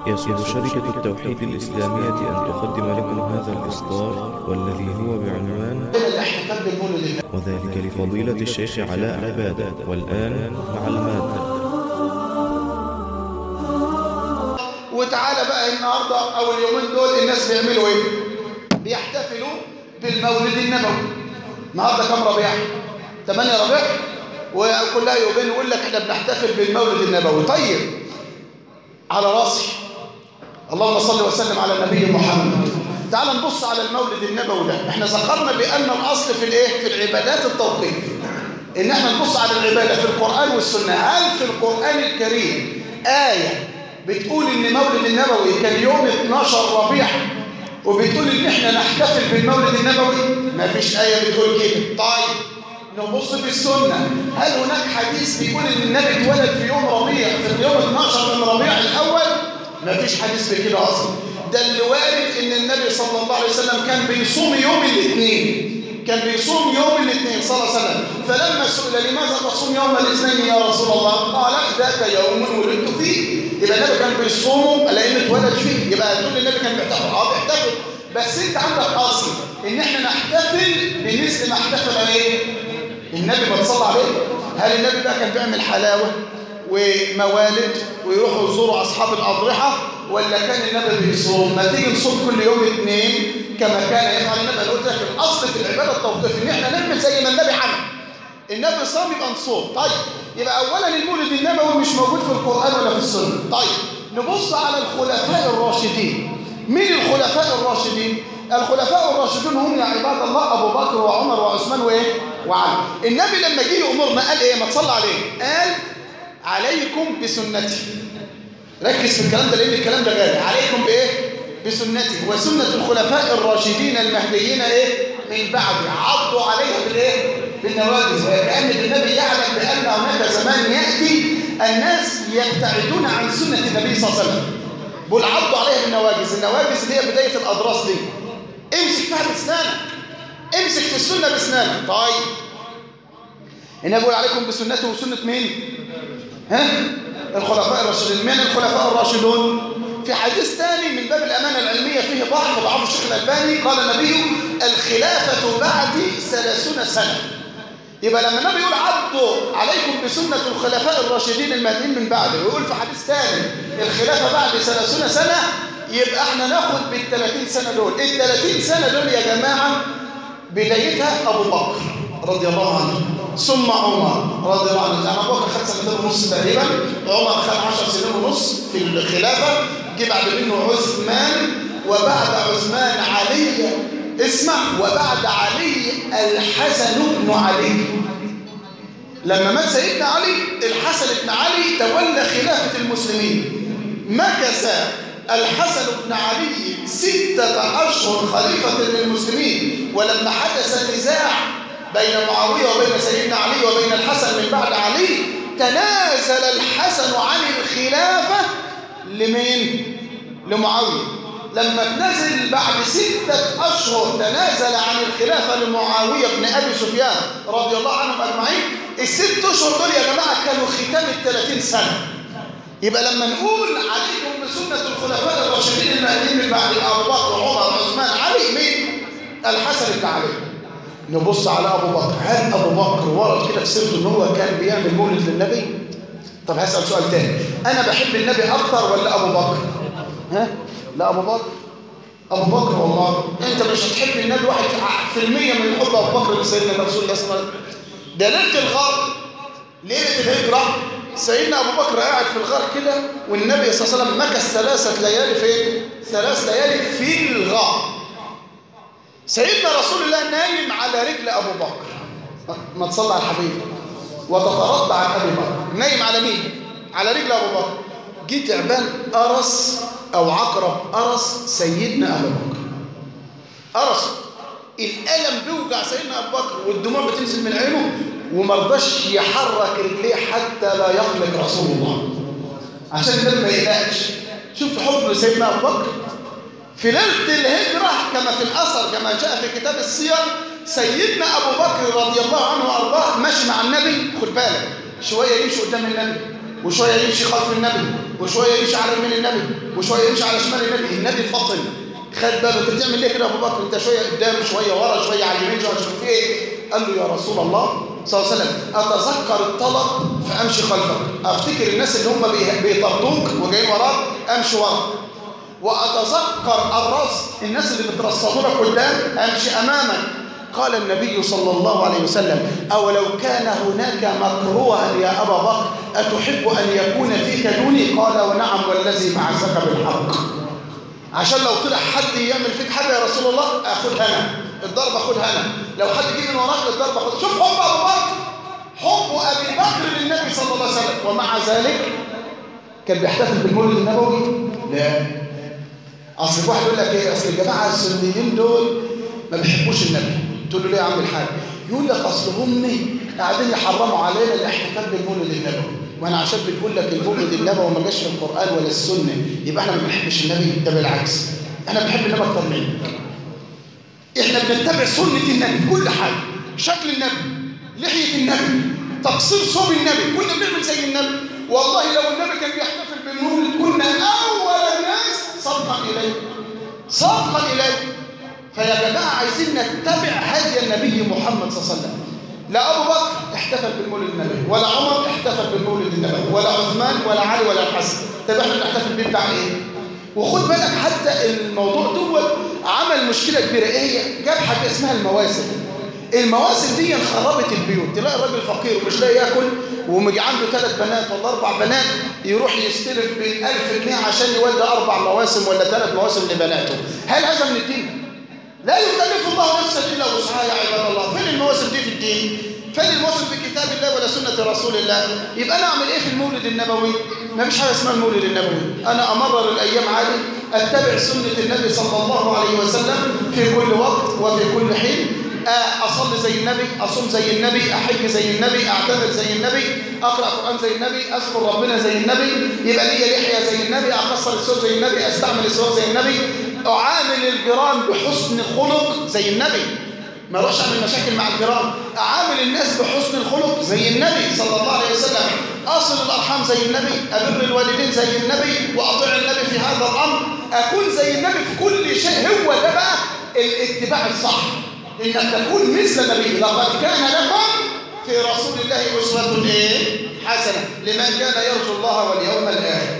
يسر شركة التوحيد الإسلامية أن تقدم لكم هذا الإصدار والذي هو بعنوان الاحتفال بالمولد النبوي وذلك لفضيلة الشيخ علاء عبادة والآن مع المادة وتعالى بقى النهارده او اليومين دول الناس بيعملوا ايه بيحتفلوا بالمولد النبوي النهارده كام ربيع 8 ربيع وكلها يومين يقول لك احنا بنحتفل بالمولد النبوي طيب على راسي اللهم صل وسلم على النبي محمد تعال نبص على المولد النبوي ده احنا ذكرنا بان الاصل في الايه في العبادات التوقيف ان احنا نبص على العباده في القران والسنه هل في القران الكريم ايه بتقول ان مولد النبوي كان يوم 12 ربيع وبتقول ان احنا نحتفل بالمولد النبوي ما فيش ايه بتقول كده طيب نبص في السنه هل هناك حديث بيقول ان النبي اتولد في يوم ربيع في اليوم 12 من ربيع الاول ما فيش حديث بكده اصلا ده اللي وارد ان النبي صلى الله عليه وسلم كان بيصوم يوم الاثنين كان بيصوم يوم الاثنين صلى الله عليه وسلم فلما سئل لماذا تصوم يوم الاثنين يا رسول الله قال ذاك يوم ولدت فيه يبقى النبي كان بيصومه لان اتولد فيه يبقى تقول النبي كان بيحتفل اه بيحتفل بس انت عندك اصل ان احنا نحتفل بمثل ما احتفل ايه النبي ما تصلى عليه هل النبي بقى كان بيعمل حلاوه وموالد ويروحوا يزوروا اصحاب الاضرحه ولا كان النبي بيصوم ما تيجي نصوم كل يوم اثنين كما كان يفعل النبي انا قلت لك الاصل في العباده التوقيف ان احنا نعمل زي ما النبي عمل النبي صام يبقى نصوم طيب يبقى اولا المولد النبوي مش موجود في القران ولا في السنه طيب نبص على الخلفاء الراشدين مين الخلفاء الراشدين الخلفاء الراشدون هم يا عباد الله ابو بكر وعمر وعثمان وايه وعلي النبي لما جه يامرنا قال ايه ما تصلى عليه قال عليكم بسنتي ركز في الكلام ده لان الكلام ده غالي عليكم بايه بسنتي وسنه الخلفاء الراشدين المهديين ايه من بعد عضوا عليها بالايه بالنواجذ وكأن النبي يعلم بأن هناك زمان يأتي الناس يبتعدون عن سنة النبي صلى الله عليه وسلم بقول عضوا عليها بالنواجذ النواجذ اللي هي بداية الأضراس دي امسك فيها بسنانك امسك في السنة بسنانك طيب هنا بقول عليكم بسنته وسنة مين ها الخلفاء الراشدين من الخلفاء الراشدون في حديث ثاني من باب الأمانة العلمية فيه ضعف ضعف الشيخ الألباني قال النبي الخلافة بعدي ثلاثون سنة يبقى لما النبي يقول عضوا عليكم بسنة الخلفاء الراشدين المهديين من بعده ويقول في حديث ثاني الخلافة بعد 30 سنة يبقى احنا ناخد بال 30 سنة دول ال 30 سنة دول يا جماعة بدايتها أبو بكر رضي الله عنه ثم عمر رضي الله عنه يعني أبو بكر خد سنتين ونص تقريبا عمر خد 10 سنين ونص في الخلافة جه بعد منه عثمان وبعد عثمان علي اسمع وبعد علي الحسن بن علي لما مات سيدنا علي الحسن بن علي تولى خلافة المسلمين مكث الحسن بن علي ستة أشهر خليفة للمسلمين ولما حدث نزاع بين معاوية وبين سيدنا علي وبين الحسن من بعد علي تنازل الحسن عن الخلافة لمين؟ لمعاوية لما تنزل بعد ستة أشهر تنازل عن الخلافة لمعاوية بن أبي سفيان رضي الله عنهم أجمعين الست أشهر دول يا جماعة كانوا ختام الثلاثين سنة يبقى لما نقول عليكم بسنة الخلفاء الراشدين المهديين من بعد أبو بكر وعمر وعثمان علي مين؟ الحسن بن علي نبص على أبو بكر هل أبو بكر ورد كده في سيرته إن هو كان بيعمل مولد للنبي؟ طب هسأل سؤال تاني أنا بحب النبي أكتر ولا أبو بكر؟ ها؟ لا أبو بكر أبو بكر والله أنت مش هتحب النبي واحد في المية من حب أبو بكر لسيدنا رسول الله صلى الله عليه وسلم ده ليلة الغار ليلة الهجرة سيدنا أبو بكر قاعد في الغار كده والنبي صلى الله عليه وسلم مكث ثلاثة ليالي فين؟ ثلاث ليالي في الغار سيدنا رسول الله نايم على رجل أبو بكر ما تصلى على الحبيب وتترضى عن أبي بكر نايم على مين؟ على رجل أبو بكر جه تعبان قرص أو عقرب قرص سيدنا أبو بكر قرص الألم بيوجع سيدنا أبو بكر والدموع بتنزل من عينه ومرضاش يحرك رجليه حتى لا يقلق رسول الله عشان النبي ما يقلقش شوف حب سيدنا أبو بكر في ليلة الهجرة كما في الأثر كما جاء في كتاب السير سيدنا أبو بكر رضي الله عنه وأرضاه ماشي مع النبي خد بالك شوية يمشي قدام النبي وشوية يمشي خلف النبي وشوية يمشي على يمين النبي وشوية يمشي على شمال النبي النبي فطن خد باله انت بتعمل ليه كده يا ابو بكر انت شويه قدام شويه ورا شويه على اليمين شويه شويه في ايه قال له يا رسول الله صلى الله عليه وسلم اتذكر الطلب فامشي خلفك افتكر الناس اللي هم بيطردوك وجايين وراك امشي وراك واتذكر الرصد الناس اللي بترصدوا لك قدام امشي امامك قال النبي صلى الله عليه وسلم أولو كان هناك مكروها يا أبا بكر أتحب أن يكون فيك دوني قال ونعم والذي بعثك بالحق عشان لو طلع حد يعمل فيك حاجة يا رسول الله أخدها أنا الضرب أخدها أنا لو حد جه من وراك الضرب أخدها شوف حب أبو بكر حب أبي بكر للنبي صلى الله عليه وسلم ومع ذلك كان بيحتفل بالمولد النبوي لا أصل في واحد يقول لك إيه أصل الجماعة السنيين دول ما بيحبوش النبي تقول له ليه يا عم الحاج يقول لك اصل هم قاعدين يحرموا علينا الاحتفال بالمولد النبوي وانا عشان بنقول لك المولد النبوي ما جاش في القران ولا السنه يبقى احنا ما بنحبش النبي ده بالعكس احنا بنحب النبي اكتر منك احنا بنتبع سنه النبي في كل حاجه شكل النبي لحيه النبي تقصير صوب النبي كنا بنعمل زي النبي والله لو النبي كان بيحتفل بالمولد كنا اول الناس صدقا اليه صدقا اليه فيا جماعة عايزين نتبع هدي النبي محمد صلى الله عليه وسلم لا أبو بكر احتفل بالمولد النبوي ولا عمر احتفل بالمولد النبوي ولا عثمان ولا علي ولا الحسن طب احنا بنحتفل بيه بتاع ايه؟ وخد بالك حتى الموضوع دوت عمل مشكلة كبيرة ايه هي؟ جاب حاجة اسمها المواسم المواسم دي خربت البيوت تلاقي الراجل فقير ومش لاقي ياكل ومجي عنده ثلاث بنات ولا اربع بنات يروح يستلف بال 1000 جنيه عشان يولد اربع مواسم ولا ثلاث مواسم لبناته هل هذا من الدين؟ لا يكلف الله نفسا الا وسعها يا عباد الله فين المواسم دي في الدين فين المواسم في كتاب الله ولا سنه رسول الله يبقى انا اعمل ايه في المولد النبوي ما فيش حاجه اسمها المولد النبوي انا امرر الايام عادي اتبع سنه النبي صلى الله عليه وسلم في كل وقت وفي كل حين اصلي زي النبي اصوم زي النبي احج زي النبي اعتمر زي النبي اقرا قران زي النبي اذكر ربنا زي النبي يبقى لي لحيه زي النبي اقصر السوق زي النبي استعمل السواق زي النبي اعامل الجيران بحسن خلق زي النبي ما اروحش اعمل مشاكل مع الجيران اعامل الناس بحسن الخلق زي النبي صلى الله عليه وسلم اصل الارحام زي النبي ابر الوالدين زي النبي واطيع النبي في هذا الامر اكون زي النبي في كل شيء هو ده بقى الاتباع الصح انك تكون مثل النبي لقد كان لكم في رسول الله اسوه ايه حسنه لمن كان يرجو الله واليوم الاخر